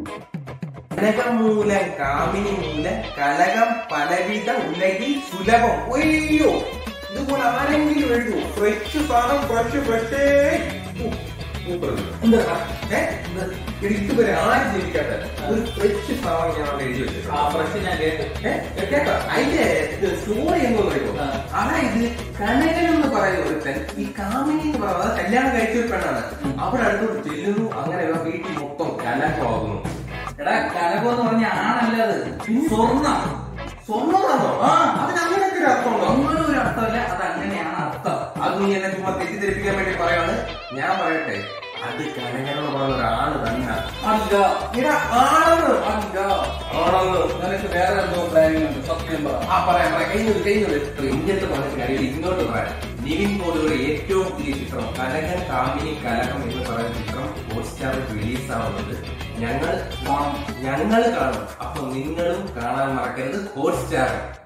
കനകമൂലം കാമിനി മൂലം കലകം പലവിധ ഉലകിൽ സുലഭം ഒയ്യോ ഇതുപോലെ ആരെങ്കിലും എഴുതൂ ഫ്രഷ് സാധനം ഫ്രഷ് ഫ്രഷേ ഇതുവരെ ആരും ജീവിക്കാത്ത ഒരു ഫ്രഷ് സാധനം ഞാൻ അവിടെ എഴുതി വെച്ചിട്ടുണ്ട് ആ ഫ്രഷ് ഞാൻ കേട്ടു ഏ, കേട്ടോ അതിന്റെ സ്റ്റോറി എന്ന് പറയുമോ ആ. അതായത് കനകൻ എന്ന് പറയുന്ന ഒരുത്തൻ ഈ കാമിനി എന്ന് പറയുന്നത് കല്യാണം കഴിച്ച ഒരു പെണ്ണാണ് അവിടെ അടുത്തോട്ട് ചെല്ലുന്നു അങ്ങനെ ഇവൻ വീട്ടിൽ മൊത്തം കലക്കമാകുന്നു എടാ കലകം എന്ന് പറഞ്ഞ ആണല്ല അത് സ്വർണ്ണം സ്വന്തമാണോ ആ. അതിന് അങ്ങനെയൊക്കെ ഒരു അർത്ഥമുണ്ടോ അങ്ങനെ ഒരു അർത്ഥമല്ല അത് അങ്ങനെയാണ് അർത്ഥം അത് നീ എന്നെ ചുമ്മാ തെറ്റിദ്ധരിപ്പിക്കാൻ വേണ്ടി പറയാണ് ഞാൻ പറയട്ടെ അത് കനകൻ എന്ന് പറയുന്ന ഒരാണ് തന്നെ അല്ല ഇടാ ആണെന്ന് അല്ല ആണെന്ന് നിനക്ക് വേറെ എന്തോ പ്ലാനിങ് ഉണ്ട് സത്യം പറ ആ പറയാം പറയാം കഴിഞ്ഞത് കഴിഞ്ഞത് ഇങ്ങോട്ട് പറഞ്ഞിട്ട് കാര്യം ഇങ്ങോട്ട് പറയാം നിവിൻ പോളിയുടെ ഏറ്റവും പുതിയ ചിത്രം കലകൻ കാമിനി കലകം എന്ന് പറയുന്ന ചിത്രം ഹോട്ട്സ്റ്റാറിൽ റിലീസ് ആവുന്നത് ഞങ്ങൾ കാണും. ഞങ്ങൾ കാണും അപ്പൊ നിങ്ങളും കാണാൻ മറക്കരുത് ഹോട്ട്സ്റ്റാർ